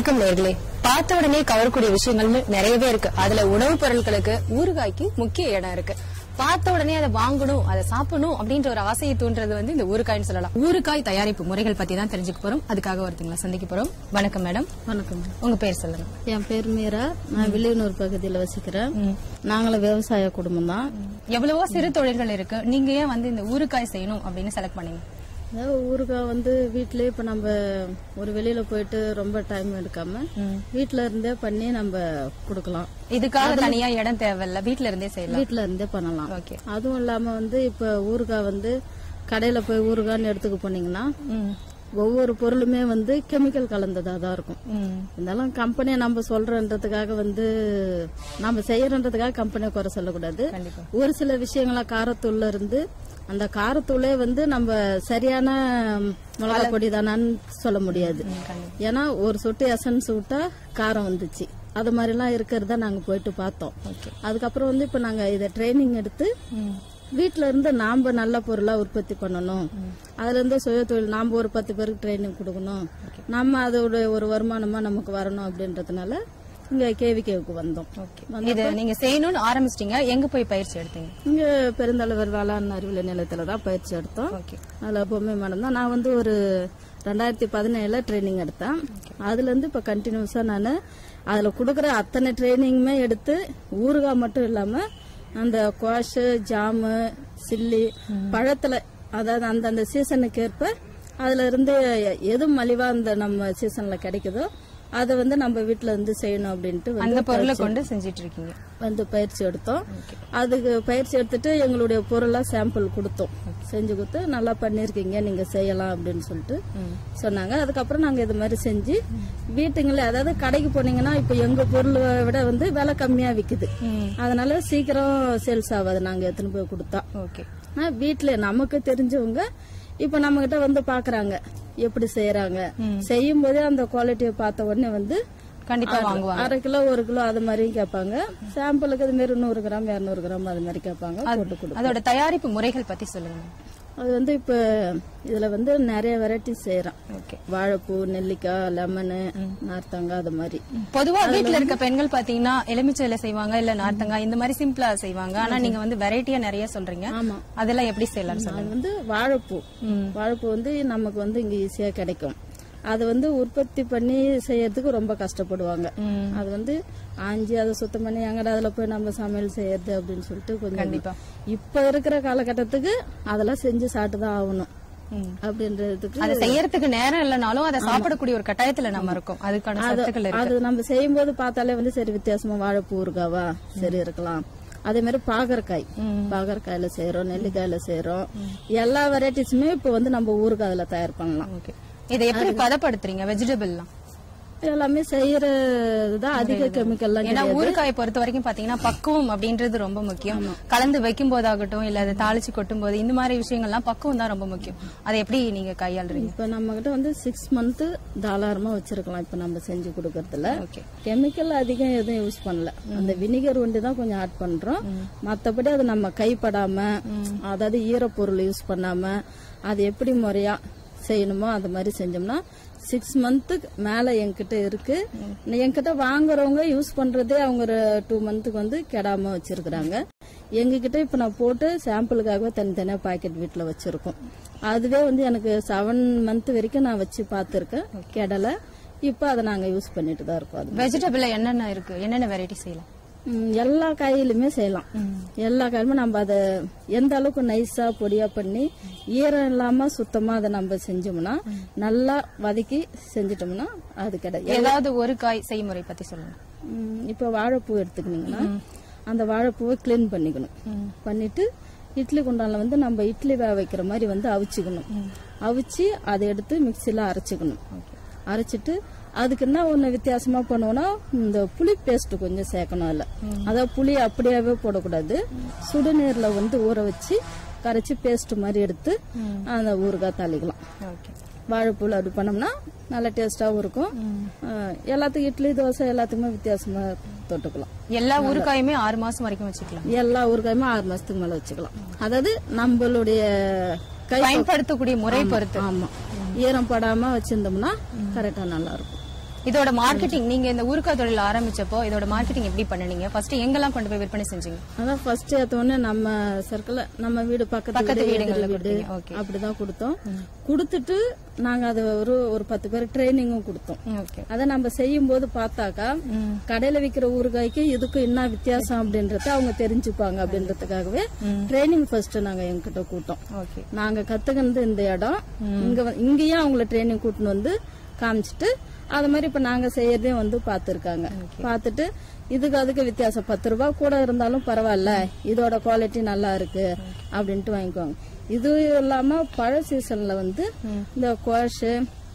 வணக்கம் நேர்களே பார்த்த உடனே கவரக்கூடிய விஷயங்கள்னு நிறையவே இருக்கு அதுல உணவுப் பொருட்களுக்கு ஊறுகாய்க்கு முக்கிய இடம் இருக்கு பார்த்த உடனே அதை வாங்கணும் அதை சாப்பிடணும் அப்படின்ற ஒரு ஆசையை தூண்டுறது வந்து இந்த ஊறுகாய்னு சொல்லலாம் ஊறுகாய் தயாரிப்பு முறைகள் பத்தி தான் தெரிஞ்சுக்க போறோம் அதுக்காக ஒருத்தங்களை சந்திக்க போறோம் வணக்கம் மேடம் வணக்கம் உங்க பேர் சொல்லுங்க என் பேர் மீரா நான் வில்லியனூர் பகுதியில் வசிக்கிறேன் நாங்களும் விவசாய குடும்பம் தான் எவ்வளவோ சிறு தொழில்கள் இருக்கு நீங்க ஏன் வந்து இந்த ஊறுகாய் செய்யணும் அப்படின்னு செலக்ட் பண்ணீங்க அதாவது ஊறுகாய் வந்து வீட்டிலே இப்போ நம்ம ஒரு வெளியில போயிட்டு ரொம்ப டைம் எடுக்காம வீட்ல இருந்தே பண்ணி நம்ம கொடுக்கலாம் இதுக்காக தனியா இடம் தேவையில்ல வீட்ல இருந்தே செய்யலாம் வீட்ல இருந்தே பண்ணலாம் ஓகே அதுவும் இல்லாம வந்து இப்ப ஊறுகாய் வந்து கடையில போய் ஊறுகாய்னு எடுத்துக்க போனீங்கன்னா ஒவ்வொரு பொருளுமே வந்து கெமிக்கல் கலந்ததா தான் இருக்கும் இருந்தாலும் கம்பெனியை நம்ம சொல்றன்றதுக்காக வந்து நம்ம செய்யறன்றதுக்காக கம்பெனியை குறை சொல்லக்கூடாது கண்டிப்பா ஒரு சில விஷயங்கள காரத்தூள்ல இருந்து அந்த காரத்தூளே வந்து நம்ம சரியான மிளகா பொடி தானான்னு சொல்ல முடியாது ஏன்னா ஒரு சொட்டு எசன்ஸ் விட்டா காரம் வந்துச்சு அது மாதிரிலாம் இருக்கிறத நாங்க போயிட்டு பார்த்தோம் அதுக்கப்புறம் வந்து இப்ப நாங்க இதை ட்ரைனிங் எடுத்து வீட்ல இருந்து நாம நல்ல பொருளா உற்பத்தி பண்ணணும் அதுல இருந்து சுய தொழில் நாம ஒரு பத்து பேருக்கு ட்ரைனிங் கொடுக்கணும் நம்ம அதோட ஒரு வருமானமா நமக்கு வரணும் அப்படின்றதுனால இங்க கேவிகேவுக்கு வந்தோம் இது நீங்க செய்யணும்னு ஆரம்பிச்சிட்டீங்க எங்க போய் பயிற்சி எடுத்தீங்க இங்க பெருந்தலைவர் வேளாண் அறிவியல் நிலையத்துல தான் பயிற்சி எடுத்தோம் ஓகே அதுல பொம்மை மேடம் தான் நான் வந்து ஒரு ரெண்டாயிரத்தி பதினேழுல ட்ரைனிங் எடுத்தேன் அதுல இருந்து இப்ப கண்டினியூஸா நான் அதுல கொடுக்குற அத்தனை ட்ரைனிங்குமே எடுத்து ஊறுகாய் மட்டும் இல்லாம அந்த குவாஷு ஜாமு சில்லி பழத்துல அதாவது அந்தந்த சீசனுக்கு ஏற்ப அதுல இருந்து எது மலிவா அந்த நம்ம சீசன்ல கிடைக்குதோ அதை வந்து நம்ம வீட்ல இருந்து செய்யணும் அப்படின்ட்டு வந்து அந்த பொருளை கொண்டு செஞ்சிட்டு இருக்கீங்க வந்து பயிற்சி எடுத்தோம் அதுக்கு பயிற்சி எடுத்துட்டு எங்களுடைய பொருளா சாம்பிள் கொடுத்தோம் செஞ்சு கொடுத்து நல்லா பண்ணிருக்கீங்க நீங்க செய்யலாம் அப்படின்னு சொல்லிட்டு சொன்னாங்க அதுக்கப்புறம் நாங்க இது மாதிரி செஞ்சு வீட்டுங்களே அதாவது கடைக்கு போனீங்கன்னா இப்ப எங்க பொருளை விட வந்து விலை கம்மியா விக்குது அதனால சீக்கிரம் சேல்ஸ் ஆகாது நாங்க எடுத்துன்னு போய் கொடுத்தா ஓகே ஆனா வீட்ல நமக்கு தெரிஞ்சவங்க இப்ப நம்ம கிட்ட வந்து பாக்குறாங்க எப்படி செய்யறாங்க செய்யும் போதே அந்த குவாலிட்டியை பார்த்த உடனே வந்து கண்டிப்பா வாங்குவாங்க அரை கிலோ ஒரு கிலோ அது மாதிரியும் கேட்பாங்க சாம்பிளுக்கு அது மாதிரி நூறு கிராம் இருநூறு கிராம் அது மாதிரி கேட்பாங்க போட்டு கொடுப்போம் அதோட தயாரிப்பு முறைகள் பத்தி சொல்லுங்க அது வந்து இப்ப இதுல வந்து நிறைய வெரைட்டி செய்யறோம் ஓகே வாழைப்பூ நெல்லிக்காய் லெமனு நார்த்தங்காய் அது மாதிரி பொதுவா வீட்ல இருக்க பெண்கள் பாத்தீங்கன்னா எலுமிச்சையில செய்வாங்க இல்ல நார்த்தங்காய் இந்த மாதிரி சிம்பிளா செய்வாங்க ஆனா நீங்க வந்து வெரைட்டியா நிறைய சொல்றீங்க ஆமா அதெல்லாம் எப்படி செய்யலாம் சொல்லுங்க அது வந்து வாழைப்பூ வாழைப்பூ வந்து நமக்கு வந்து இங்க ஈஸியா கிடைக்கும் அது வந்து உற்பத்தி பண்ணி செய்யறதுக்கு ரொம்ப கஷ்டப்படுவாங்க அது வந்து ஆஞ்சி அதை சுத்தம் பண்ணி எங்கடா அதுல போய் நம்ம சமையல் செய்யறது அப்படின்னு சொல்லிட்டு கொஞ்சம் கண்டிப்பா இப்ப இருக்கிற காலகட்டத்துக்கு அதெல்லாம் செஞ்சு சாப்பிட்டு தான் ஆகணும் ம். அப்படின்றதுக்கு அதை செய்யறதுக்கு நேரம் இல்லைனாலும் அதை சாப்பிடக்கூடிய ஒரு கட்டாயத்துல நம்ம இருக்கோம் அதுக்கான சத்துக்கள் இருக்கு அது நம்ம செய்யும் போது பார்த்தாலே வந்து சரி வித்தியாசமா வாழைப்பூ இருக்காவா சரி இருக்கலாம் அதே மாதிரி பாகற்காய் பாகற்காயில செய்யறோம் நெல்லிக்காயில செய்யறோம் எல்லா வெரைட்டிஸுமே இப்ப வந்து நம்ம ஊருக்கு அதுல தயார் பண்ணலாம் ஓகே இதை எப்படி பதப்படுத்துறீங்க வெஜிடபிள்லாம் எல்லாமே செய்யறதுதான் அதிக கெமிக்கல்லாம் ஏன்னா ஊறுகாயை பொறுத்த வரைக்கும் பாத்தீங்கன்னா பக்குவம் அப்படின்றது ரொம்ப முக்கியம் கலந்து வைக்கும் போதாகட்டும் இல்ல அதை தாளிச்சு கொட்டும் போது இந்த மாதிரி விஷயங்கள்லாம் பக்குவம் தான் ரொம்ப முக்கியம் அதை எப்படி நீங்க கையாளுறீங்க இப்ப நம்ம கிட்ட வந்து சிக்ஸ் மந்த் தாராளமா வச்சிருக்கலாம் இப்ப நம்ம செஞ்சு கொடுக்கறதுல ஓகே கெமிக்கல் அதிகம் எதுவும் யூஸ் பண்ணல அந்த வினிகர் ஒண்டி தான் கொஞ்சம் ஆட் பண்றோம் மத்தபடி அது நம்ம கைப்படாம அதாவது ஈரப்பொருள் யூஸ் பண்ணாம அது எப்படி முறையா செய்யணுமோ அந்த மாதிரி செஞ்சோம்னா சிக்ஸ் மந்த்துக்கு மேல என்கிட்ட இருக்கு என்கிட்ட வாங்குறவங்க யூஸ் பண்றதே அவங்க டூ மந்த்துக்கு வந்து கெடாம வச்சிருக்கிறாங்க எங்ககிட்ட இப்ப நான் போட்டு சாம்பிளுக்காகவே தனித்தனியா பாக்கெட் வீட்டுல வச்சிருக்கோம் அதுவே வந்து எனக்கு செவன் மந்த் வரைக்கும் நான் வச்சு பார்த்திருக்கேன் கெடல இப்ப அதை நாங்க யூஸ் பண்ணிட்டு தான் இருக்கோம் அது வெஜிடபிள்ல என்னென்ன இருக்கு என்னென்ன வெரைட்டி செய்யலாம் ம், எல்லா காயிலுமே செய்யலாம் எல்லா காயிலுமே நம்ம அதை எந்த அளவுக்கு நைஸா பொடியா பண்ணி ஈரம் இல்லாம சுத்தமா அதை நம்ம செஞ்சோம்னா நல்லா வதக்கி செஞ்சிட்டோம்னா அது கிடையாது ஏதாவது ஒரு காய் செய்முறை பத்தி சொல்லுங்க ம், இப்ப வாழைப்பூ எடுத்துக்கினீங்கன்னா அந்த வாழைப்பூவை க்ளீன் பண்ணிக்கணும் பண்ணிட்டு இட்லி குண்டான்ல வந்து நம்ம இட்லி வேக வைக்கிற மாதிரி வந்து அவிச்சுக்கணும் அவிச்சு அதை எடுத்து மிக்சியில அரைச்சுக்கணும் அரைச்சிட்டு அதுக்கு என்ன ஒண்ணு வித்தியாசமா பண்ணுவோம்னா இந்த புளி பேஸ்ட் கொஞ்சம் சேர்க்கணும் அதுல அதாவது புளி அப்படியாவே போடக்கூடாது சுடுநீர்ல வந்து ஊற வச்சு கரைச்சி பேஸ்ட் மாதிரி எடுத்து அந்த ஊறுகாய் தாளிக்கலாம் ஓகே வாழைப்பூல அப்படி பண்ணோம்னா நல்ல டேஸ்டாவும் இருக்கும் அஹ் எல்லாத்துக்கும் இட்லி தோசை எல்லாத்துக்குமே வித்தியாசமா தொட்டுக்கலாம் எல்லா ஊறுகாயுமே ஆறு மாசம் வரைக்கும் வச்சுக்கலாம் எல்லா ஊறுகாயுமே ஆறு மாசத்துக்கு மேல வச்சுக்கலாம் அதாவது நம்மளுடைய கை பயன்படுத்தக்கூடிய முறை பொறுத்து ஆமா ஈரம் படாம வச்சிருந்தோம்னா கரெக்டா நல்லா இருக்கும் இதோட மார்க்கெட்டிங் நீங்க இந்த ஊறுகாய் தொழில் ஆரம்பிச்சப்போ இதோட மார்க்கெட்டிங் எப்படி பண்ணுனீங்க ஃபர்ஸ்ட் எங்கெல்லாம் கொண்டு போய் விற்பனை செஞ்சீங்க அதான் ஃபர்ஸ்ட் உடனே நம்ம சர்க்கிள் நம்ம வீடு பக்கத்து பக்கத்து வீடு, வீடுகள்ல எதிர் வீடு கொடுத்தீங்க. Okay. அப்படிதான் கொடுத்தோம் கொடுத்துட்டு நாங்க அது ஒரு ஒரு பத்து பேர் ட்ரைனிங்கும் கொடுத்தோம் ஓகே அதை நம்ம செய்யும் போது பார்த்தாக்கா கடையில விக்கிற ஊறுகாய்க்கு இதுக்கு என்ன வித்தியாசம் அப்படின்றத அவங்க தெரிஞ்சுப்பாங்க அப்படின்றதுக்காகவே ட்ரைனிங் ஃபர்ஸ்ட் நாங்க எங்ககிட்ட கூட்டோம் ஓகே நாங்க கத்துக்கினது இந்த இடம் இங்க வ- இங்கேயும் அவங்கள ட்ரைனிங் கூட்டின்னு வந்து காமிச்சிட்டு அது மாதிரி இப்ப நாங்க செய்யறதையும் வந்து பாத்துருக்காங்க பார்த்துட்டு இதுக்கு அதுக்கு வித்தியாசம் பத்து ரூபாய் கூட இருந்தாலும் பரவாயில்ல இதோட குவாலிட்டி நல்லா இருக்கு அப்படின்ட்டு வாங்கிக்குவாங்க இது இல்லாம பழ சீசன்ல வந்து இந்த குவாஷு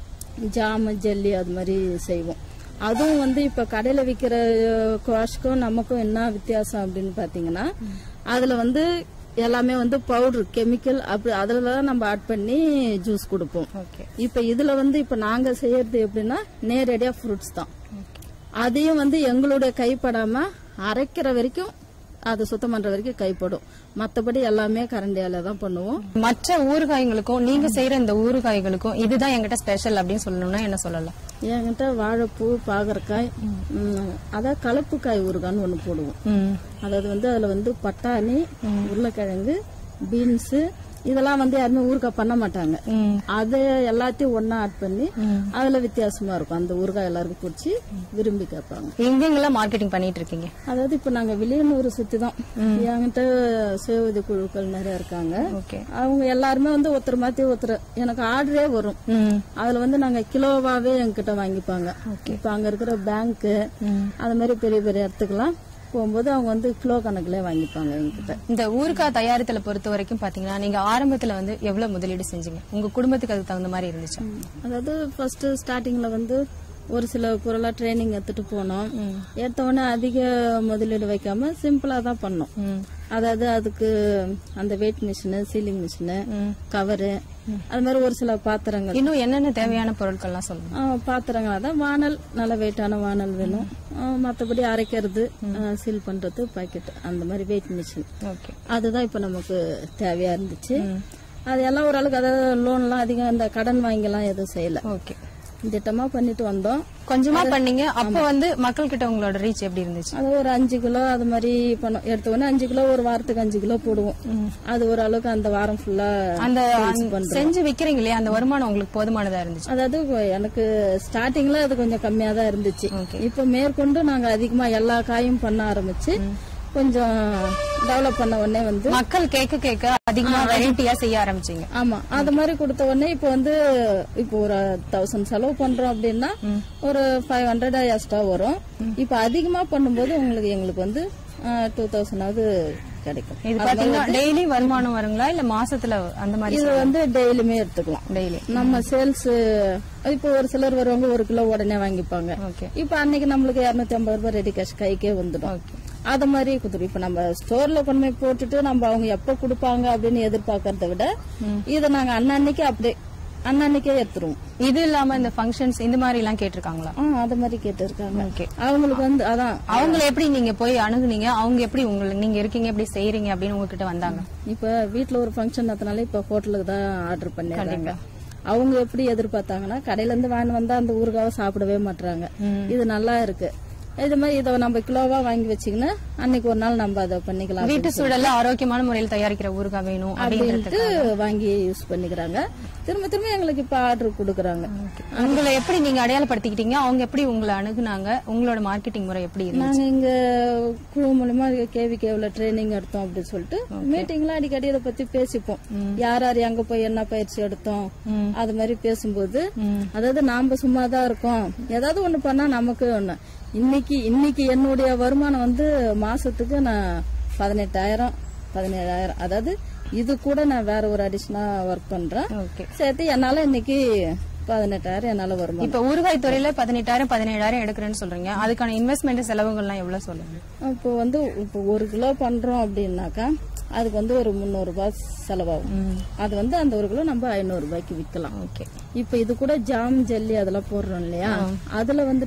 ஜாமு ஜெல்லி அது மாதிரி செய்வோம் அதுவும் வந்து இப்ப கடையில விக்கிற குவாஷ்க்கும் நமக்கும் என்ன வித்தியாசம் அப்படின்னு பாத்தீங்கன்னா அதுல வந்து எல்லாமே வந்து பவுடர் கெமிக்கல் அப்படி அதுல தான் நம்ம ஆட் பண்ணி ஜூஸ் கொடுப்போம் ஓகே இப்ப இதுல வந்து இப்ப நாங்க செய்யறது எப்படின்னா நேரடியா ஃப்ரூட்ஸ் தான் அதையும் வந்து எங்களுடைய கைப்படாம அரைக்கிற வரைக்கும் அது சுத்தம் பண்ற வரைக்கும் கைப்படும் மத்தபடி எல்லாமே கரண்டியால தான் பண்ணுவோம் மற்ற ஊறுகாய்களுக்கும் நீங்க செய்யற இந்த ஊறுகாய்களுக்கும் இதுதான் என்கிட்ட ஸ்பெஷல் அப்படின்னு சொல்லணும்னா என்ன சொல்லலாம் என்கிட்ட வாழைப்பூ பாகற்காய் ம், அதான் கலப்பு காய் ஊறுகான்னு ஒண்ணு போடுவோம் ம் அதாவது வந்து அதுல வந்து பட்டாணி உருளைக்கிழங்கு பீன்ஸ் இதெல்லாம் வந்து யாருமே ஊறுகாய் பண்ண மாட்டாங்க ம் அதை எல்லாத்தையும் ஒண்ணா ஆட் பண்ணி அதுல வித்தியாசமா இருக்கும் அந்த ஊறுகாய் எல்லாருக்கும் பிடிச்சி விரும்பி கேட்பாங்க எங்கெங்கெல்லாம் மார்க்கெட்டிங் பண்ணிட்டு இருக்கீங்க அதாவது இப்ப நாங்க வெளியூர் சுத்தி தான் என்கிட்ட சுய உதவி குழுக்கள் நிறைய இருக்காங்க ஓகே அவங்க எல்லாருமே வந்து ஒருத்தர் மாத்தி ஒருத்தர் எனக்கு ஆர்டரே வரும் ம் அதுல வந்து நாங்க கிலோவாவே எங்ககிட்ட வாங்கிப்பாங்க இப்ப அங்க இருக்கிற பேங்க் அது மாதிரி பெரிய பெரிய இடத்துக்குலாம் போகும்போது அவங்க வந்து கிலோ கணக்குல வாங்கிப்பாங்க எங்ககிட்ட இந்த ஊறுகாய் தயாரித்தல பொறுத்த வரைக்கும் பாத்தீங்கன்னா நீங்க ஆரம்பத்துல வந்து எவ்வளவு முதலீடு செஞ்சீங்க உங்க குடும்பத்துக்கு அதுக்கு தகுந்த மாதிரி இருந்துச்சு அதாவது ஃபர்ஸ்ட் ஸ்டார்டிங்ல வந்து ஒரு சில பொருளா ட்ரைனிங் எடுத்துட்டு போனோம் எடுத்த உடனே அதிக முதலீடு வைக்காம சிம்பிளா தான் பண்ணோம் அதாவது அதுக்கு அந்த weight machine sealing machine cover அது மாதிரி ஒரு சில பாத்திரங்கள் இன்னும் என்னென்ன தேவையான பொருட்கள்லாம் சொல்லுங்க ஆ, பாத்திரங்கள் அதான் வானல் நல்ல வெயிட்டான வானல் வேணும் ஆ, மத்தபடி அரைக்கிறது சீல் பண்றது பாக்கெட் அந்த மாதிரி வெயிட் மிஷின் ஓகே அதுதான் இப்ப நமக்கு தேவையா இருந்துச்சு அது எல்லாம் ஓரளவுக்கு அதாவது லோன்லாம் அதிகம் இந்த கடன் வாங்கிலாம் எதுவும் செய்யல ஓகே திட்டமா பண்ணிட்டு வந்தோம் கொஞ்சமா பண்ணீங்க அப்ப வந்து மக்கள் கிட்ட உங்களோட ரீச் எப்படி இருந்துச்சு அது ஒரு அஞ்சு கிலோ அது மாதிரி பண்ணோம் எடுத்த உடனே அஞ்சு கிலோ ஒரு வாரத்துக்கு அஞ்சு கிலோ போடுவோம் அது ஓரளவுக்கு அந்த வாரம் ஃபுல்லா அந்த செஞ்சு விக்கிறீங்க இல்லையா அந்த வருமானம் உங்களுக்கு போதுமானதா இருந்துச்சு அதாவது எனக்கு ஸ்டார்டிங்ல அது கொஞ்சம் கம்மியா தான் இருந்துச்சு Okay. இப்ப மேற்கொண்டு நாங்க அதிகமா எல்லா காயும் பண்ண ஆரம்பிச்சு கொஞ்சம் டெவலப் பண்ண உடனே வந்து மக்கள் கேட்க கேட்க அதிகமா வெரைட்டியா செய்ய ஆரம்பிச்சீங்க ஆமா அது மாதிரி கொடுத்த உடனே இப்போ வந்து இப்போ ஒரு தௌசண்ட் செலவு பண்றோம் அப்படின்னா ஒரு ஃபைவ் ஹண்ட்ரட் எக்ஸ்ட்ரா வரும் இப்போ அதிகமா பண்ணும்போது உங்களுக்கு எங்களுக்கு வந்து டூ தௌசண்டாவது கிடைக்கும் இது பாத்தீங்கன்னா டெய்லி வருமானம் வருங்களா இல்ல மாசத்துல அந்த மாதிரி இது வந்து டெய்லியுமே எடுத்துக்கலாம் டெய்லி நம்ம சேல்ஸ் இப்போ ஒரு சிலர் வருவாங்க ஒரு கிலோ உடனே வாங்கிப்பாங்க ஓகே இப்போ அன்னைக்கு நம்மளுக்கு இருநூத்தி ஐம்பது ரூபாய் ரெடி கேஷ் கைக்கே வந்துடும் ஓகே அது மாதிரி குதிரும் இப்ப நம்ம ஸ்டோர்ல கொண்டு போய் போட்டுட்டு நம்ம அவங்க எப்ப கொடுப்பாங்க அப்படின்னு எதிர்பார்க்கறத விட இதை நாங்க அன்னன்னைக்கு அப்படியே அன்னன்னைக்கே எடுத்துருவோம் இது இல்லாம இந்த ஃபங்க்ஷன்ஸ் இந்த மாதிரி எல்லாம் கேட்டிருக்காங்களா ஆ அது மாதிரி கேட்டு இருக்காங்க ஓகே அவங்களுக்கு வந்து அதான் அவங்கள எப்படி நீங்க போய் அணுகுனீங்க அவங்க எப்படி உங்களுக்கு நீங்க இருக்கீங்க எப்படி செய்யறீங்க அப்படின்னு உங்ககிட்ட வந்தாங்க இப்ப வீட்ல ஒரு ஃபங்க்ஷன் நடத்தினால இப்ப ஹோட்டலுக்கு தான் ஆர்டர் பண்ணிடுறாங்க அவங்க எப்படி எதிர்பார்த்தாங்கன்னா கடையில இருந்து வாங்கி வந்தா அந்த ஊறுகாவை சாப்பிடவே மாட்டாங்க இது நல்லா இருக்கு இது மாதிரி இதை நம்ம கிலோவா வாங்கி வச்சீங்கன்னா அன்னைக்கு ஒரு நாள் நம்ம அதை பண்ணிக்கலாம் வீட்டு சூழல்ல ஆரோக்கியமான முறையில் தயாரிக்கிற ஊறுகாய் வேணும் அப்படின்றது அப்படின்ட்டு வாங்கி யூஸ் பண்ணிக்கிறாங்க திரும்ப திரும்ப எங்களுக்கு இப்ப ஆர்டர் கொடுக்கறாங்க உங்களை எப்படி நீங்க அடையாளப்படுத்திக்கிட்டீங்க அவங்க எப்படி உங்களை அணுகுனாங்க உங்களோட மார்க்கெட்டிங் முறை எப்படி இருந்துச்சு நாங்க இங்க குழு மூலமா கேவி கேவ்ல ட்ரைனிங் எடுத்தோம் அப்படின்னு சொல்லிட்டு மீட்டிங்ல அடிக்கடி இதை பத்தி பேசிப்போம் யார் யார் எங்க போய் என்ன பயிற்சி எடுத்தோம் அது மாதிரி பேசும்போது அதாவது நாம சும்மா தான் இருக்கோம் ஏதாவது ஒண்ணு பண்ணா நமக்கு ஒண்ணு இன்னைக்கு இன்னைக்கு என்னுடைய வருமானம் வந்து மாசத்துக்கு நான் பதினெட்டாயிரம் பதினேழாயிரம் அதாவது இது கூட நான் வேற ஒரு அடிஷனா ஒர்க் பண்றேன் ஓகே சேர்த்து என்னால இன்னைக்கு பதினெட்டாயிரம் என்னால வருமானம் இப்ப ஊறுகாய் துறையில பதினெட்டாயிரம் பதினேழாயிரம் எடுக்கிறேன்னு சொல்றீங்க அதுக்கான இன்வெஸ்ட்மெண்ட் செலவுகள்லாம் எவ்வளவு சொல்லுங்க இப்போ வந்து இப்போ ஒரு கிலோ பண்றோம் அப்படின்னாக்கா அதுக்கு வந்து ஒரு முந்நூறு ரூபாய் செலவாகும் அது வந்து அந்த ஒரு கிலோ நம்ம ஐநூறு ரூபாய்க்கு விற்கலாம் ஓகே இப்போ இது கூட ஜாம் ஜெல்லி அதெல்லாம் போடுறோம் இல்லையா அதுல வந்துட்டு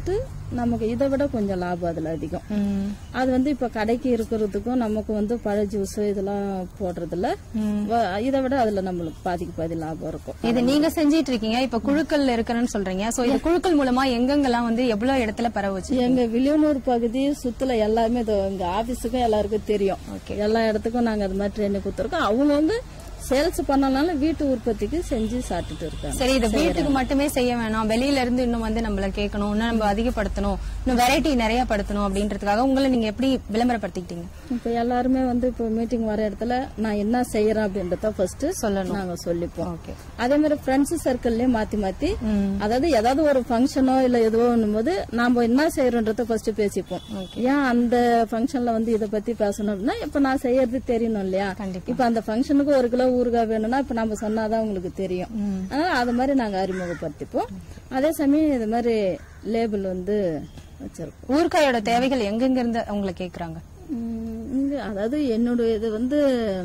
நமக்கு இதை விட கொஞ்சம் லாபம் அதுல அதிகம் ம். அது வந்து இப்ப கடைக்கு இருக்கிறதுக்கும் நமக்கு வந்து பழ ஜூஸ் இதெல்லாம் போடுறதுல வ- இதை விட அதுல நம்மளுக்கு பாதிக்கு பாதி லாபம் இருக்கும் இது நீங்க செஞ்சிட்டு இருக்கீங்க இப்ப குழுக்கள் இருக்கிறேன்னு சொல்றீங்க சோ இந்த குழுக்கள் மூலமா எங்கெங்கெல்லாம் வந்து எவ்வளவு இடத்துல பரவுச்சு எங்க வில்லியனூர் பகுதி சுத்துல எல்லாமே இதோ எங்க ஆபீஸுக்கும் எல்லாருக்கும் தெரியும் எல்லா இடத்துக்கும் நாங்க அது மாதிரி ட்ரெயினிங் கொடுத்துருக்கோம் அவங்க வந்து சேல்ஸ் பண்ணனாலும் வீட்டு உற்பத்திக்கு செஞ்சு சாப்பிட்டுட்டு இருக்காங்க சரி இது வீட்டுக்கு மட்டுமே செய்ய வேணாம் வெளியில இருந்து இன்னும் வந்து நம்மள கேட்கணும் இன்னும் நம்ம அதிகப்படுத்தணும் இன்னும் வெரைட்டி நிறைய படுத்தணும் அப்படின்றதுக்காக உங்களை நீங்க எப்படி விளம்பரப்படுத்திக்கிட்டீங்க இப்ப எல்லாருமே வந்து இப்போ மீட்டிங் வர இடத்துல நான் என்ன செய்யறேன் அப்படின்றத ஃபர்ஸ்ட் சொல்லணும். நாங்க சொல்லிப்போம் ஓகே அதே மாதிரி ஃப்ரெண்ட்ஸ் சர்க்கிள்லயே மாத்தி மாத்தி அதாவது ஏதாவது ஒரு ஃபங்க்ஷனோ இல்ல எதுவோ போது நாம என்ன செய்யறோன்றத ஃபர்ஸ்ட் பேசிப்போம் ஏன் அந்த ஃபங்க்ஷன்ல வந்து இத பத்தி பேசணும் அப்படின்னா இப்ப நான் செய்யறது தெரியணும் இல்லையா கண்டிப்பா. இப்ப அந்த ஃபங்க்ஷனுக்கு ஒரு கிலோ ஊறுகாய் வேணும்னா இப்ப நம்ம சொன்னாதான் உங்களுக்கு தெரியும் அதனால அது மாதிரி நாங்க அறிமுகப்படுத்திப்போம் அதே சமயம் இது மாதிரி லேபிள் வந்து வச்சிருக்கோம் ஊர்க்காயோட தேவைகள் எங்கெங்க இருந்து உங்களை கேக்குறாங்க உம், இங்க அதாவது என்னுடைய இது வந்து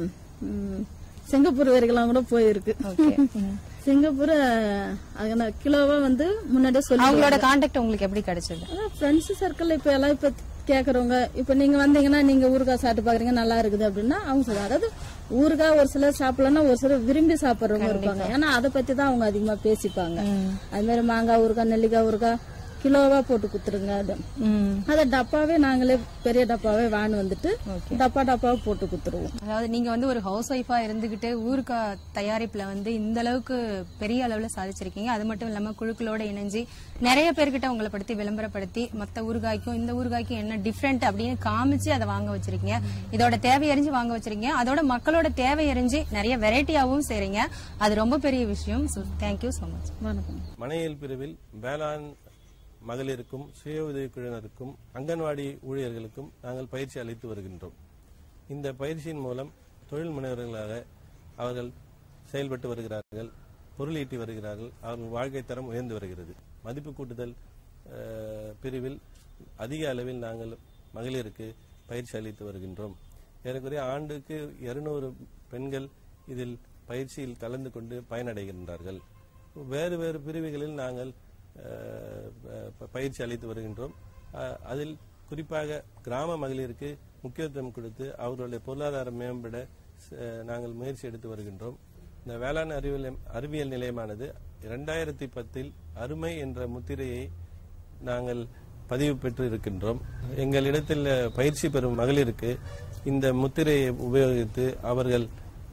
உம், சிங்கப்பூர் வரைக்கும் கூட போயிருக்கு சிங்கப்பூர் அது நான் கிலோவா வந்து முன்னாடியே சொல்லி அவங்களோட கான்டாக்ட் உங்களுக்கு எப்படி கிடைச்சது அதான் ஃப்ரெண்ட்ஸ் சர்க்கிள் இப்ப எல்லாம் இப்ப கேக்குறவங்க இப்ப நீங்க வந்தீங்கன்னா நீங்க ஊறுகாய் சாப்பிட்டு பாக்குறீங்க நல்லா இருக்குது அப்படின்னா அவங்க சொல்லுவாங்க அதாவது ஊறுகாய் ஒரு சிலர் சாப்பிடலன்னா ஒரு சிலர் விரும்பி சாப்பிடுறவங்க இருப்பாங்க ஏன்னா அதை பத்தி தான் அவங்க அதிகமா பேசிப்பாங்க அது மாதிரி மாங்காய் ஊறுகாய் நெல்லிக்காய் ஊறுகாய் கிலோவா போட்டு குத்துருங்க அது அதை டப்பாவே நாங்களே பெரிய டப்பாவே வாங்கி வந்துட்டு டப்பா டப்பாவை போட்டு குத்துருவோம் அதாவது நீங்க வந்து ஒரு ஹவுஸ் ஒய்ஃபா இருந்துகிட்டு ஊறுகாய் தயாரிப்புல வந்து இந்த அளவுக்கு பெரிய அளவுல சாதிச்சிருக்கீங்க அது மட்டும் இல்லாம குழுக்களோட இணைஞ்சு நிறைய பேர்கிட்ட உங்களை படுத்தி விளம்பரப்படுத்தி மத்த ஊறுகாய்க்கும் இந்த ஊறுகாய்க்கும் என்ன டிஃப்ரெண்ட் அப்படின்னு காமிச்சு அதை வாங்க வச்சிருக்கீங்க இதோட தேவை அறிஞ்சு வாங்க வச்சிருக்கீங்க அதோட மக்களோட தேவை அறிஞ்சு நிறைய வெரைட்டியாவும் செய்றீங்க அது ரொம்ப பெரிய விஷயம் தேங்க்யூ so மச் வணக்கம் மனையியல் பிரிவில் வேளாண் மகளிருக்கும் சுய உதவிக்குழுவினருக்கும் அங்கன்வாடி ஊழியர்களுக்கும் நாங்கள் பயிற்சி அளித்து வருகின்றோம் இந்த பயிற்சியின் மூலம் தொழில் முனைவர்களாக அவர்கள் செயல்பட்டு வருகிறார்கள் பொருளீட்டி வருகிறார்கள் அவர்கள் வாழ்க்கை தரம் உயர்ந்து வருகிறது மதிப்பு கூட்டுதல் அஹ், பிரிவில் அதிக அளவில் நாங்கள் மகளிருக்கு பயிற்சி அளித்து வருகின்றோம் ஏறக்குறைய ஆண்டுக்கு இருநூறு பெண்கள் இதில் பயிற்சியில் கலந்து கொண்டு பயனடைகின்றார்கள் வேறு வேறு பிரிவுகளில் நாங்கள் அஹ், ப- பயிற்சி அளித்து வருகின்றோம் அஹ், அதில் குறிப்பாக கிராம மகளிருக்கு முக்கியத்துவம் கொடுத்து அவர்களுடைய பொருளாதாரம் மேம்பட அஹ், நாங்கள் முயற்சி எடுத்து வருகின்றோம் இந்த வேளாண் அறிவியல் அறிவியல் நிலையமானது இரண்டாயிரத்தி பத்தில் அருமை என்ற முத்திரையை நாங்கள் பதிவு பெற்று இருக்கின்றோம் எங்களிடத்தில் பயிற்சி பெறும் மகளிருக்கு இந்த முத்திரையை உபயோகித்து அவர்கள்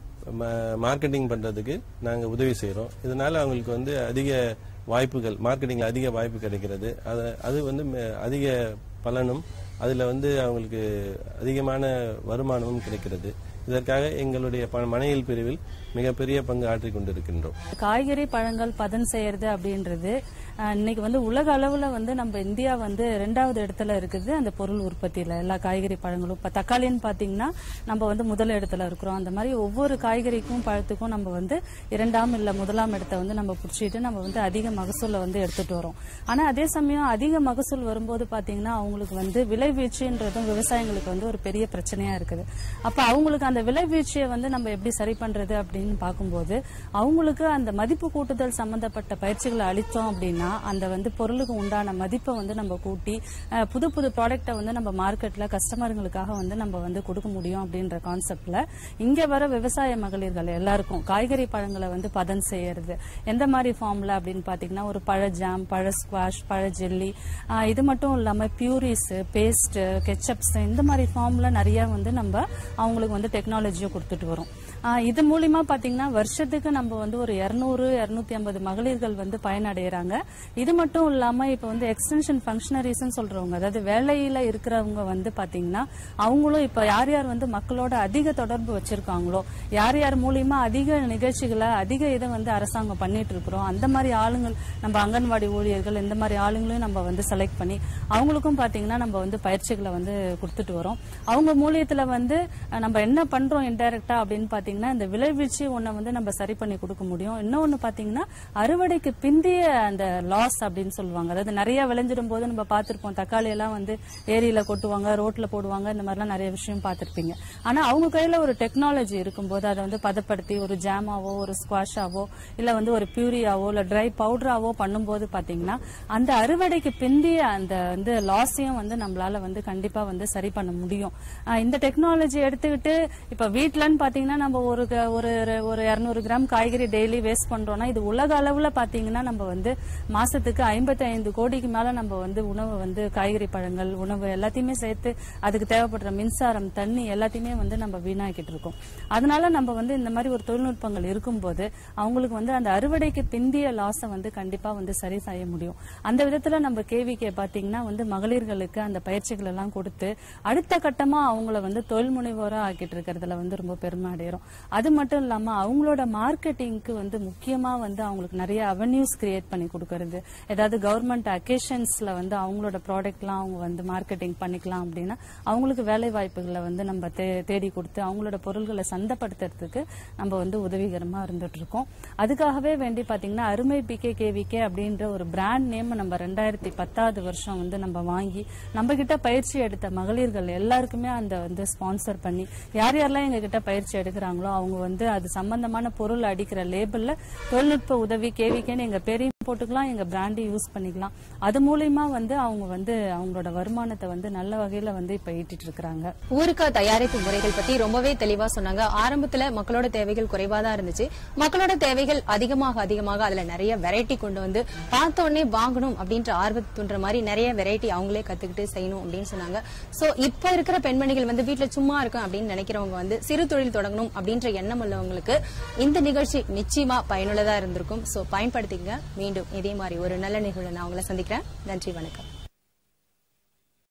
ம- மார்க்கெட்டிங் பண்றதுக்கு நாங்க உதவி செய்றோம் இதனால அவங்களுக்கு வந்து அதிக வாய்ப்புகள் மார்க்கெட்டிங்ல அதிக வாய்ப்பு கிடைக்கிறது அது அது வந்து ம- அதிக பலனும் அதுல வந்து அவங்களுக்கு அதிகமான வருமானமும் கிடைக்கிறது இதற்காக எங்களுடைய ப- மனையில் பிரிவில் மிகப்பெரிய பங்கு ஆற்றிக் கொண்டிருக்கின்றோம் காய்கறி பழங்கள் பதன் செய்யறது அப்படின்றது அஹ், இன்னைக்கு வந்து உலக அளவுல வந்து நம்ம இந்தியா வந்து ரெண்டாவது இடத்துல இருக்குது அந்த பொருள் உற்பத்தியில எல்லா காய்கறி பழங்களும் இப்ப தக்காளின்னு பாத்தீங்கன்னா நம்ம வந்து முதல் இடத்துல இருக்கிறோம் அந்த மாதிரி ஒவ்வொரு காய்கறிக்கும் பழத்துக்கும் நம்ம வந்து இரண்டாம் இல்ல முதலாம் இடத்தை வந்து நம்ம பிடிச்சிட்டு நம்ம வந்து அதிக மகசூலை வந்து எடுத்துட்டு வரோம் ஆனா அதே சமயம் அதிக மகசூல் வரும்போது பாத்தீங்கன்னா அவங்களுக்கு வந்து விளைவீழ்ச்சின்றதும் விவசாயிகளுக்கு வந்து ஒரு பெரிய பிரச்சனையா இருக்குது அப்ப அவங்களுக்கு அந்த விளைவீழ்ச்சியை வந்து நம்ம எப்படி சரி பண்றது அப்படின்னு பார்க்கும்போது அவங்களுக்கு அந்த மதிப்பு கூட்டுதல் சம்பந்தப்பட்ட பயிற்சிகளை அளித்தோம் அப்படின்னா அந்த வந்து பொருளுக்கு உண்டான மதிப்பை வந்து நம்ம கூட்டி அஹ், புது புது ப்ராடக்ட்டை வந்து நம்ம மார்க்கெட்ல கஸ்டமருங்களுக்காக வந்து நம்ம வந்து கொடுக்க முடியும் அப்படின்ற கான்செப்ட்ல இங்க வர விவசாய மகளிர்கள் எல்லாருக்கும் காய்கறி பழங்களை வந்து பதன் செய்யறது எந்த மாதிரி ஃபார்ம்ல அப்படின்னு பாத்தீங்கன்னா ஒரு பழ ஜாம் பழ ஸ்குவாஷ் பழ ஜெல்லி ஆஹ், இது மட்டும் இல்லாம பியூரிஸ் பேஸ்ட் கெச்சப்ஸ் இந்த மாதிரி ஃபார்ம்ல நிறைய வந்து நம்ம அவங்களுக்கு வந்து டெக்னாலஜியை கொடுத்துட்டு வரோம் ஆஹ், இது மூலியமா பாத்தீங்கன்னா வருஷத்துக்கு நம்ம வந்து ஒரு இருநூறு இருநூத்தி ஐம்பது மகளிர்கள் வந்து பயனடைகிறாங்க இது மட்டும் இல்லாம இப்ப வந்து எக்ஸ்டென்ஷன் ஃபங்க்ஷனரிஸ் சொல்றவங்க அதாவது வேலையில இருக்கிறவங்க வந்து பாத்தீங்கன்னா அவங்களும் இப்ப யார் யார் வந்து மக்களோட அதிக தொடர்பு வச்சிருக்காங்களோ யார் யார் மூலியமா அதிக நிகழ்ச்சிகளை அதிக இதை வந்து அரசாங்கம் பண்ணிட்டு இருக்கிறோம் அந்த மாதிரி ஆளுங்கள் நம்ம அங்கன்வாடி ஊழியர்கள் இந்த மாதிரி ஆளுங்களையும் நம்ம வந்து செலக்ட் பண்ணி அவங்களுக்கும் பாத்தீங்கன்னா நம்ம வந்து பயிற்சிகளை வந்து கொடுத்துட்டு வரோம் அவங்க மூலியத்துல வந்து அஹ், நம்ம என்ன பண்றோம் இன்டைரக்டா அப்படின்னு பாத்தீங்கன்னா இந்த விளைவிச்சு ஒன்ன வந்து நம்ம சரி பண்ணி கொடுக்க முடியும் இன்னொன்னு பாத்தீங்கன்னா அறுவடைக்கு பிந்திய அந்த லாஸ் அப்படின்னு சொல்லுவாங்க அதாவது நிறைய விளைஞ்சிடும் போது நம்ம பார்த்திருப்போம் தக்காளி எல்லாம் வந்து ஏரியில கொட்டுவாங்க ரோட்ல போடுவாங்க இந்த மாதிரிலாம் நிறைய விஷயம் பார்த்திருப்பீங்க ஆனா அவங்க கையில ஒரு டெக்னாலஜி இருக்கும்போது அதை வந்து பதப்படுத்தி ஒரு ஜாமாவோ ஒரு ஸ்குவாஷாவோ இல்ல வந்து ஒரு பியூரியாவோ இல்ல ட்ரை பவுடராவோ பண்ணும்போது பாத்தீங்கன்னா அந்த அறுவடைக்கு பிந்திய அந்த வந்து லாஸையும் வந்து நம்மளால வந்து கண்டிப்பா வந்து சரி பண்ண முடியும் ஆஹ் இந்த டெக்னாலஜி எடுத்துக்கிட்டு இப்ப வீட்லன்னு பாத்தீங்கன்னா நம்ம ஒரு க- ஒரு ஒரு இருநூறு கிராம் காய்கறி டெய்லி வேஸ்ட் பண்றோம்னா இது உலக அளவுல பாத்தீங்கன்னா நம்ம வந்து மாசத்துக்கு ஐம்பத்தி ஐந்து கோடிக்கு மேல நம்ம வந்து உணவு வந்து காய்கறி பழங்கள் உணவு எல்லாத்தையுமே சேர்த்து அதுக்கு தேவைப்படுற மின்சாரம் தண்ணி எல்லாத்தையுமே வந்து நம்ம வீணாக்கிட்டு இருக்கோம் அதனால நம்ம வந்து இந்த மாதிரி ஒரு தொழில்நுட்பங்கள் இருக்கும்போது அவங்களுக்கு வந்து அந்த அறுவடைக்கு பிந்திய லாஸை வந்து கண்டிப்பா வந்து சரி செய்ய முடியும் அந்த விதத்துல நம்ம கேவிகே பாத்தீங்கன்னா வந்து மகளிர்களுக்கு அந்த பயிற்சிகள் எல்லாம் கொடுத்து அடுத்த கட்டமா அவங்கள வந்து தொழில் முனைவோரா ஆக்கிட்டு இருக்கிறதுல வந்து ரொம்ப பெருமை அடைகிறோம் அது மட்டும் இல்லாம அவங்களோட மார்க்கெட்டிங்க்கு வந்து முக்கியமா வந்து அவங்களுக்கு நிறைய அவென்யூஸ் கிரியேட் பண்ணி கொடுக்கறது ஏதாவது கவர்மெண்ட் அக்கேஷன்ஸ்ல வந்து அவங்களோட ப்ராடக்ட்லாம் அவங்க வந்து மார்க்கெட்டிங் பண்ணிக்கலாம் அப்படின்னா அவங்களுக்கு வேலை வாய்ப்புகளை வந்து நம்ம தே- தேடி கொடுத்து அவங்களோட பொருள்களை சந்தைப்படுத்துறதுக்கு நம்ம வந்து உதவிகரமா இருந்துட்டு இருக்கோம் அதுக்காகவே வேண்டி பாத்தீங்கன்னா அருமை பிகே கேவிகே அப்படின்ற ஒரு பிராண்ட் நேம் நம்ம ரெண்டாயிரத்தி பத்தாவது வருஷம் வந்து நம்ம வாங்கி நம்ம கிட்ட பயிற்சி எடுத்த மகளிர்கள் எல்லாருக்குமே அந்த வந்து ஸ்பான்சர் பண்ணி யார் யாரெல்லாம் எங்க கிட்ட பயிற்சி எடுக்கிறாங்களோ அவங்க வந்து அது சம்பந்தமான பொருள் அடிக்கிற லேபிள்ல தொழில்நுட்ப உதவி கேவிக்கேன்னு எங்க பேரையும் போட்டுக்கலாம் எங்க பிராண்டையும் யூஸ் பண்ணிக்கலாம் அது மூலியமா வந்து அவங்க வந்து அவங்களோட வருமானத்தை வந்து நல்ல வகையில வந்து இப்ப ஈட்டிட்டு இருக்காங்க ஊறுகாய் தயாரிப்பு முறைகள் பத்தி ரொம்பவே தெளிவா சொன்னாங்க ஆரம்பத்துல மக்களோட தேவைகள் குறைவா தான் இருந்துச்சு மக்களோட தேவைகள் அதிகமாக அதிகமாக அதுல நிறைய வெரைட்டி கொண்டு வந்து பார்த்த உடனே வாங்கணும் அப்படின்ற ஆர்வத்தை தூண்டுற மாதிரி நிறைய வெரைட்டி அவங்களே கத்துக்கிட்டு செய்யணும் அப்படின்னு சொன்னாங்க சோ இப்ப இருக்கிற பெண்மணிகள் வந்து வீட்ல சும்மா இருக்கும் அப்படின்னு நினைக்கிறவங்க வந்து சிறு தொழில் தொடங்கணும் அப்படின்ற எண்ணம் உள்ளவங்களுக்கு இந்த நிகழ்ச்சி நிச்சயமா பயனுள்ளதா இருந்திருக்கும் சோ பயன்படுத்திங்க மீண்டும் இதே மாதிரி ஒரு நல்ல நிகழ்வு நான் உங்களை சந்திக்கிறேன் நன்றி வணக்கம்